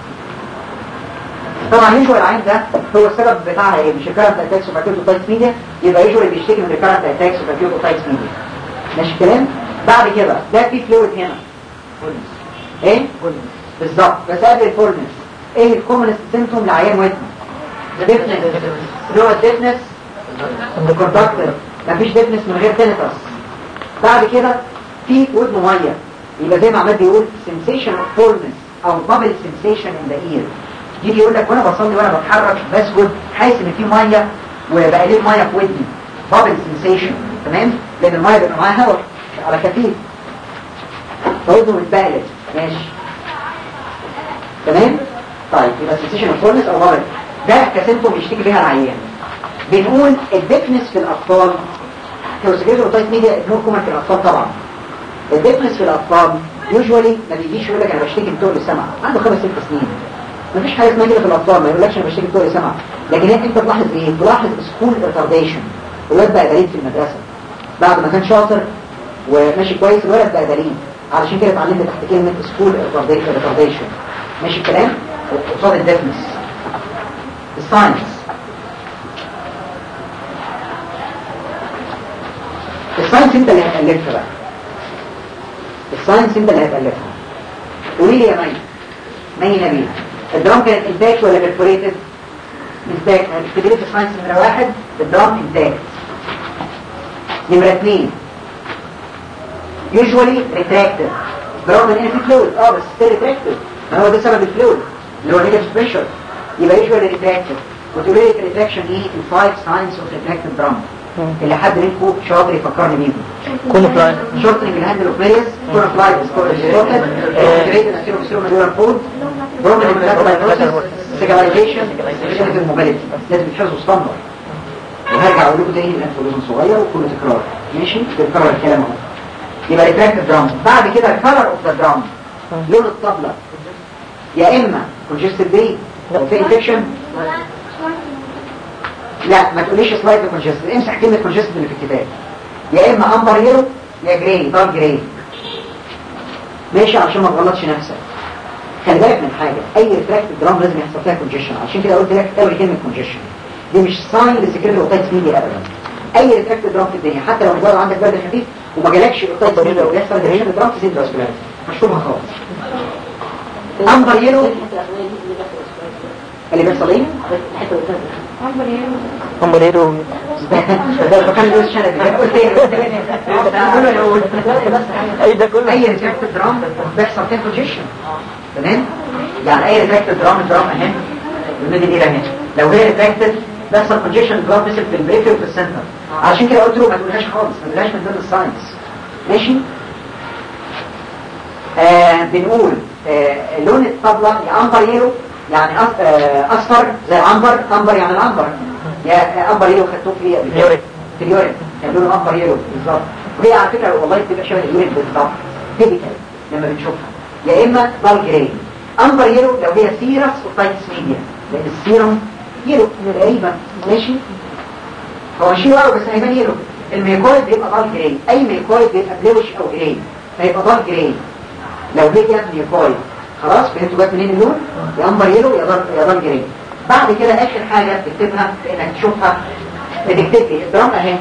طبعا يجوى العين ده هو السبب بتاعها ايه مش الكارنت اتاكس اوف اكيوت اوتايتس ميديا يبقى يجوى بيشتكي من الكارنت اتاكس اوف اكيوت اوتايتس ميديا ماشي الكلام بعد كده ده في فلويد هنا ايه بالظبط بس قبل الفولنس ايه الكومنست سيمتوم لعيان ودن ديفنس اللي هو الديفنس الكوندكتور مفيش ديفنس من غير تينيتاس بعد كده في ودن ميه يبقى زي ما عمال بيقول sensation of fullness او bubble sensation in the ear يجي يقول لك وانا بصلي وانا بتحرك بسجد حاسس ان في ميه وبقى ليه ميه في ودني bubble sensation تمام لان الميه بيبقى معاها هواء على كفيف فودنه متبقلت ماشي تمام طيب يبقى sensation of fullness او bubble ده كسيمتوم بيشتكي بيها العيان بنقول الديفنس في الاطفال كوسكريتور اوتايت ميديا نور كومن في الاطفال طبعا الديفنس في الاطفال يوجوالي ما بيجيش يقول لك انا بشتكي من تقل السمع عنده خمس ست سنين مفيش حاجه اسمها كده في الاطفال ما يقولكش انا بشتكي من تقل السمع لكن هي انت تلاحظ ايه تلاحظ سكول ريتارديشن الولد بقى دليل في المدرسه بعد ما كان شاطر وماشي كويس الولد بقى دليل علشان كده اتعلمت تحت كلمه سكول ريتارديشن ماشي الكلام قصاد الديفنس الساينس الساينس انت اللي هتألفها بقى الساينس انت اللي هتألفها قولي لي يا مي مي نبيل الدرام كانت انتاج ولا بيرفوريتد انتاج هتكتبي لي في الساينس نمرة واحد الدرام انتاج نمرة اثنين يوجوالي ريتراكتد برغم ان هنا في فلويد اه بس ستيل ريتراكتد ما هو ده سبب الفلويد اللي هو نيجاتيف بريشر يبقى يوجوالي ريتراكتد وتقولي لي الريتراكشن ايه الفايف ساينس اوف ريتراكتد درام اللي حد منكم شاطر يفكرني بيهم كونه فلاين شورتنج الهاندل اوف ميريس كورا فلايت سكورتد جريد اسيرو بسيرو مليون فود برومن سيجاليزيشن سيجاليزيشن موبيليتي لازم يتحفظوا ستاندر وهرجع اقول لكم تاني الانفلوزن صغير وكل تكرار ماشي بنكرر الكلام اهو يبقى ريتراكت درام بعد كده الكلر اوف ذا درام لون الطبلة يا اما كونجستد بري لو في انفكشن لا ما تقوليش سلايد كونجستد امسح كلمه كونجستد اللي في الكتاب يا اما امبر يلو يا جراي دارك جراي ماشي عشان ما تغلطش نفسك خلي بالك من حاجه اي ريتراكت درام لازم يحصل فيها كونجيشن عشان كده قلت لك اول كلمه كونجيشن دي مش ساين لسكريت اوتايتس ميديا ابدا اي ريتراكت درام في الدنيا حتى لو مجرد عندك برد خفيف وما جالكش اوتايتس ميديا وبيحصل ديريشن درام تزيد فاسكولار مشروبها خالص امبر يلو اللي بيحصل ايه؟ هم ليرو ده فكان يقول شنبي قلت ايه قلت ايه اي ده كله اي ريتراكت درام بيحصل فيها كونجيشن تمام يعني اي ريتراكت درام درام اهم الميدل ايه اهي لو هي ريتراكتد بيحصل كونجيشن درام بيصير في البريفير وفي السنتر عشان كده قلت له ما تقولهاش خالص ما تقولهاش من ضمن الساينس ماشي آه بنقول آه لون الطبلة يا أنبر يلو يعني أص- آه أصفر زي العنبر أنبر يعني العنبر يا أنبر يلو خدتوه في قبل كده. يورين. في اليورين كان لونه أنبر يلو بالظبط وهي على فكرة والله بتبقى شبه اليورين بالظبط تيبيكال لما بنشوفها يا إما دارك جراي أنبر يلو لو هي سيرس اوتايتس ميديا لأن السيرم يلو تقريبا ماشي هو شيء ورا بس هيبان يلو الميكويد بيبقى دارك جراي أي ميكويد بيبقى بلوش أو جراي فيبقى دارك جراي لو هي جت ميكويد خلاص فهمتوا جت منين اللون يا امبر يلو يا دار يا دار جرين بعد كده اخر حاجه تكتبها انك تشوفها بتكتب لي الدرام اهي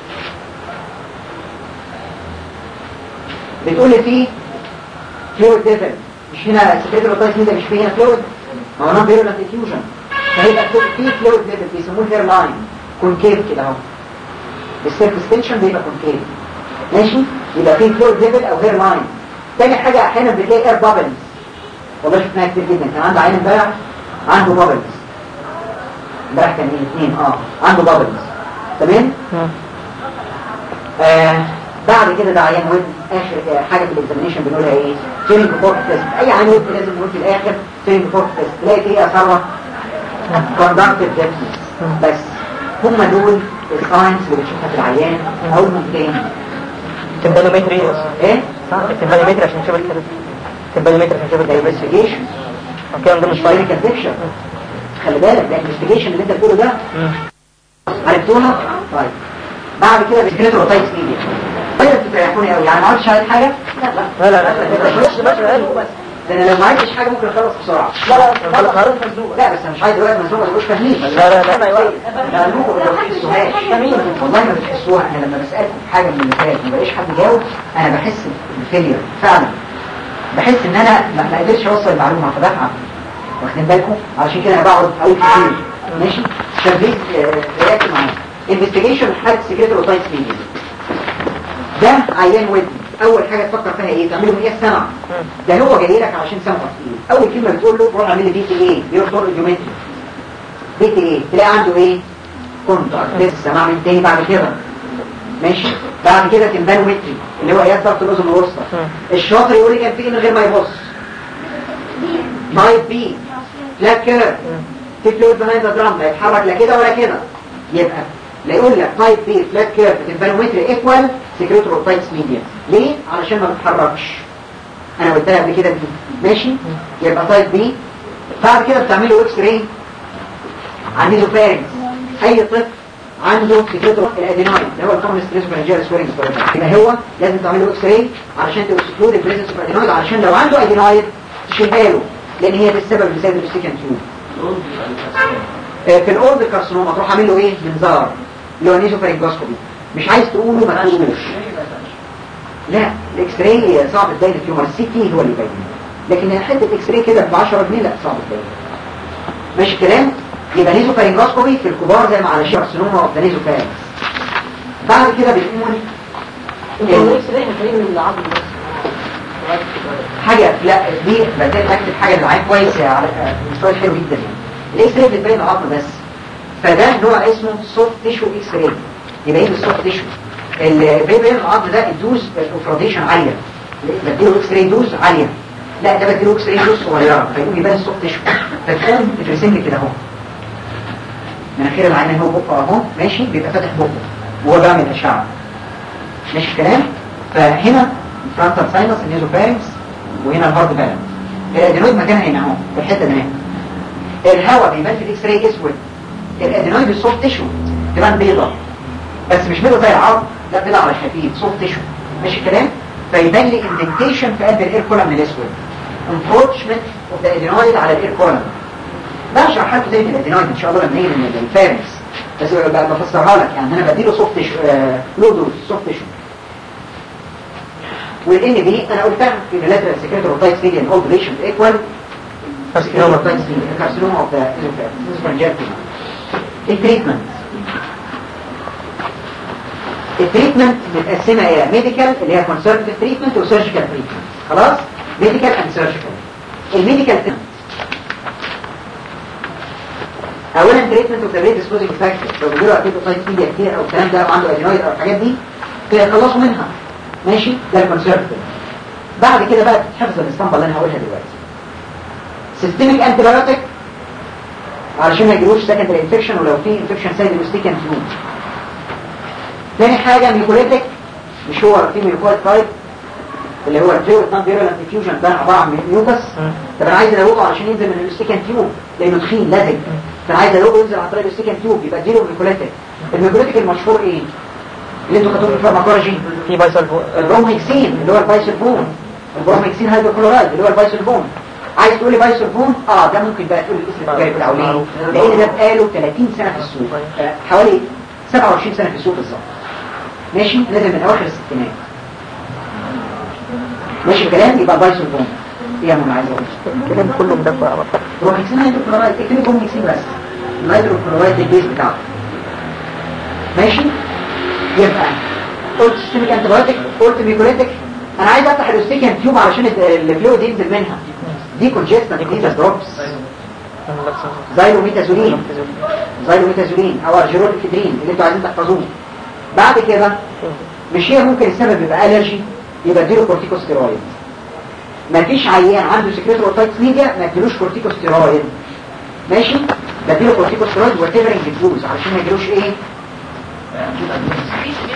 بتقول لي فيه فلويد ديفل مش هنا سكريتور اوتايس ده مش فيه هنا فلويد ما هو نون فيرولنت انفيوجن فهيبقى فيه فلويد ديفل بيسموه هير لاين كونكيف كده اهو السيرف ستيشن بيبقى كونكيف ماشي يبقى فيه فلويد ديفل او هير لاين تاني حاجة احيانا بتلاقي اير بابلز والله شفناها كتير جدا كان عنده عين امبارح عنده بابلز امبارح كان ايه اثنين اه عنده بابلز تمام آه بعد كده ده عيان ود اخر آه، حاجه في الاكزامينشن بنقولها ايه تيرنج فورك تيست اي عيان ود لازم نقول في الاخر تيرنج فورك تيست تلاقي في ايه اثرها كوندكتيف ديفنس بس هم دول الساينس اللي بتشوفها في العيان اول من تاني تمبانومتري ايه صح التمبانومتري عشان نشوف الكلام الباليمتر عشان كده ده انفستيجيشن كده ضمن مش الفايل كلينيكال بيكشر خلي بالك ده انفستيجيشن اللي انت بتقوله ده عرفتوها؟ طيب بعد كده بسكريتور وتايتس ميديا طيب بتريحوني قوي يعني ما عملتش عليك حاجه؟ لا لا لا لا ماشي ماشي قال ده انا لو ما عملتش حاجه ممكن اخلص بسرعه لا لا خلاص عارف مزنوق لا بس انا مش عايز دلوقتي مزنوقه مش فاهمين لا لا لا لا لا ممكن ما بتحسوهاش والله ما بتحسوها انا لما بسالكم في حاجه من اللي فات ما بلاقيش حد يجاوب انا بحس بالفيلير فعلا بحس ان انا ما ما قدرتش اوصل المعلومه فبتعب واخدين بالكم علشان كده انا بقعد اقول كتير ماشي شغال رياكت معايا انفستيجيشن حاله سكريتور اوتايتس ميديا ده عيان ودن اول حاجه تفكر فيها ايه تعمله من ايه السمع ده هو جاي لك علشان سمعه تقيل اول كلمه بتقول له روح اعمل لي بي تي ايه بيرتور الجيومتري بي تي ايه تلاقي عنده ايه كونتر لسه السماع من تاني بعد كده ماشي بعد كده تمبانومتري اللي هو ايات ضغط الاذن الوسطى الشاطر يقول لي كان في ايه من غير ما يبص تايب بي فلات كيرف في فلويد بيهايند ذا درام لا يتحرك لا كده ولا كده يبقى لا يقول لك تايب بي فلات كيرف تمبانومتري ايكوال سكريتور اوف تايتس ميديا ليه علشان ما بتتحركش انا قلتها قبل كده دي ماشي يبقى تايب بي بعد كده بتعملوا اكس راي عن ميزوفارنج اي طفل عنده سكريتور الادينويد اللي هو الكومن ستريس فرنجيال سويرنج يبقى هو لازم تعملوا اكس راي علشان تكسكلود البريزنس اوف الادينويد علشان لو عنده ادينويد تشيلها له لان هي دي السبب اللي سبب السكن تيوب في الاولد كارسينوما تروح عامل له ايه منظار اللي هو نيزوفارنجوسكوبي مش عايز تقوله ما تقولوش لا الاكس راي صعب تبين التيومر السي تي هو اللي يبين لكن حته اكس راي كده ب 10 جنيه لا صعب تبين ماشي الكلام يبقى نيزوفارنجوسكوبي في الكبار زي ما على شيء كارسينوما اوف ذا نيزوفارنج بعد كده بنقول حاجة لا دي بدل اكتب حاجة العين كويس على مستوى حلو جدا يعني الاكس راي بتبين العظم بس فده نوع اسمه سوفت تيشو اكس راي يبقى ايه السوفت تيشو اللي بيبين العظم ده الدوز اوفراديشن عالية بديله اكس راي دوز عالية لا ده بديله اكس راي دوز صغيرة فيقوم يبان السوفت تيشو فتقوم ترسم لي كده اهو مناخير العين هو بقه اهو ماشي بيبقى فاتح بقه وهو بيعمل اشعه ماشي الكلام فهنا فرونتال ساينس النيزوفارنكس وهنا الهارد بالانس الادينويد مكانها هنا اهو في الحته دي الهواء بيبان في الاكس راي اسود الادينويد السوفت تيشو تبان بيضه بس مش بيضه زي العظم لا بيضه على خفيف سوفت تيشو ماشي الكلام فيبان لي اندنتيشن في قلب الاير كولم الاسود انفورشمنت اوف ذا ادينويد على الاير كولم بشرح حاجه زي الادينويد ان شاء الله لما نيجي من الفارنكس بس بفسرها لك يعني انا بديله سوفت تيشو آه لو دوز سوفت تيشو والان بي انا قلتها في اللاترال سكريتور اوف تايت ستيديان اولد بيشنت ايكوال كارسينوما اوف كارسينوما اوف ذا التريتمنت التريتمنت متقسمه الى ميديكال اللي هي كونسرفتيف تريتمنت وسيرجيكال تريتمنت خلاص ميديكال اند سيرجيكال الميديكال اولا تريتمنت اوف ذا بريد ديسبوزنج فاكتور لو بيجيله اكيد اوتايت ميديا كتير او الكلام ده او عنده ادينويد او الحاجات دي فيخلصوا منها ماشي ده الكونسرفتيف بعد كده بقى تحفظ الاسطمبه اللي انا هقولها دلوقتي سيستميك انتيبيوتيك علشان ما يجيلوش سكندري انفكشن ولو في انفكشن سايد ميستيكن فلو تاني حاجه ميكوليتيك مش هو في ميكوليت تايب اللي هو الفلويد نون فيرولنت ديفيوجن ده عباره عن ميوكس طب انا عايز ادوقه علشان ينزل من الاستيكن تيوب لانه تخين لزج فانا عايز ادوقه ينزل عن طريق الاستيكن تيوب يبقى اديله ميكوليتيك الميكوليتيك المشهور ايه اللي انتوا خدتوه في الفارماكولوجي في بايسلفون البرومهيكسين اللي هو البايسلفون البرومهيكسين هيدروكلورايد اللي هو البايسلفون عايز تقول لي بايسلفون اه ده ممكن بقى تقول الاسم التجاري بتاعه ليه لان ده بقاله 30 سنه في السوق آه، حوالي 27 سنه في السوق بالظبط ماشي نزل من اواخر الستينات ماشي الكلام يبقى بايسلفون ايه يا ماما عايز اقول الكلام كله مدفع على بعض برومهيكسين هيدروكلورايد اكتبي برومهيكسين بس الهيدروكلورايد ده البيز بتاعه ماشي يبقى قلت سيستميك انتبيوتيك قلت ميكوليتيك انا عايز افتح الاستيكن تيوب علشان الفلويد ينزل منها دي كونجستنت دي دروبس زايلوميتازولين زايلوميتازولين او ارجيروليكيدرين اللي انتوا عايزين تحفظوه بعد كده مش هي ممكن السبب يبقى الرجي يبقى اديله كورتيكوستيرويد مفيش عيان عنده سكريتور اوتايتس ميديا ما اديلوش كورتيكوستيرويد ماشي بديله كورتيكوستيرويد وتيفرنج الفلوز علشان ما يجيلوش ايه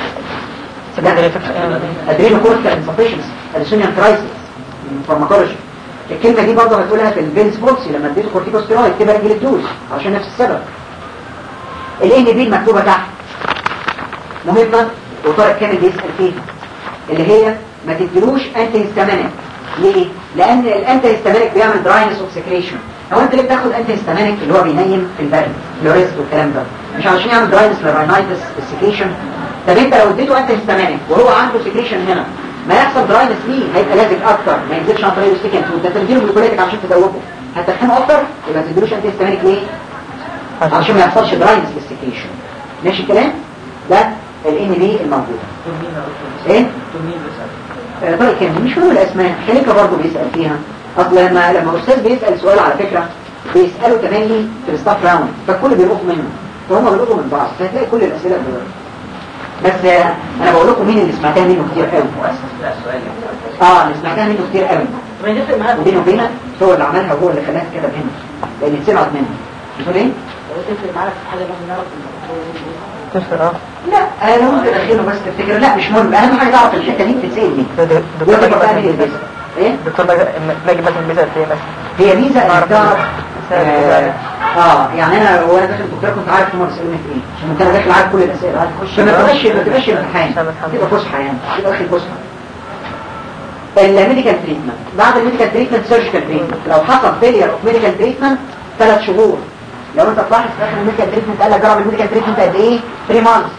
سكندري انفكشن ادرينو كورتيكال انسفيشنس اديسونيان كرايسيس فارماكولوجي الكلمة دي برضه هتقولها في البيلز بولسي لما اديته كورتيكوستيرويد تبقى الجلدوز عشان نفس السبب ال ان بي المكتوبة تحت مهمة وطارق كامل بيسأل فيها اللي هي ما تديلوش انتي هيستامينيك ليه؟ لان الانتي هيستامينيك بيعمل دراينس اوف سكريشن هو انت ليه بتاخد انتي هيستامينيك اللي هو بينيم في البرد فلوريست والكلام ده مش عشان يعمل دراينس للراينايتس السكريشن طب انت لو اديته انتي هيستامينيك وهو عنده سكريشن هنا ما يحصل دراينس ليه هيبقى لازق اكتر ما ينزلش عن طريق السكن فود ده تديله جلوكوليتك عشان تدوبه هتدخنه اكتر يبقى ما تديلوش انتي هيستامينيك ليه؟ عشان ما يحصلش دراينس للسكريشن ماشي الكلام؟ ده الان بي الموجوده ايه؟ آه، طيب كان مش هو الاسماء خليكا برضه بيسأل فيها اصل لما لما استاذ بيسأل سؤال على فكرة بيسألوا تملي في الستاف راوند فالكل بيروح منه فهم بيروحوا من بعض فهتلاقي كل الاسئله بيروح بس آه، انا بقول لكم مين اللي سمعتها منه كتير قوي لا سؤال اه اللي سمعتها منه كتير قوي ما يفرق معاك وبينه وبينك هو اللي عملها وهو اللي خلاها كتب هنا لان اتسمعت منه بتقول ايه؟ تفرق معاك في حاجة لازم نعرف تفرق اه لا انا ممكن ادخله بس تفتكر لا مش مهم اهم حاجه تعرف الحته دي بتتسال دي دكتور وانت ناجي بقى مثلا مين اللي بيسأل ايه؟ دكتور ناجي مثلا بيسأل في ايه مثلا هي ميزة انك أعرف تعرف أسأل آه, السؤال. اه يعني انا وانا داخل الدكتور كنت عارف هم بيسالوني في ايه عشان كنت انا داخل عارف كل الاسئله فما تبقاش ما تبقاش امتحان عشان الحمد تبقى لله. فسحه يعني تبقى اخر فسحه الميديكال تريتمنت بعد الميديكال تريتمنت سيرجيكال تريتمنت لو حصل فيلير اوف ميديكال تريتمنت ثلاث شهور لو انت تلاحظ في اخر الميديكال تريتمنت قال لك جرب الميديكال تريتمنت قد ايه 3 مانثs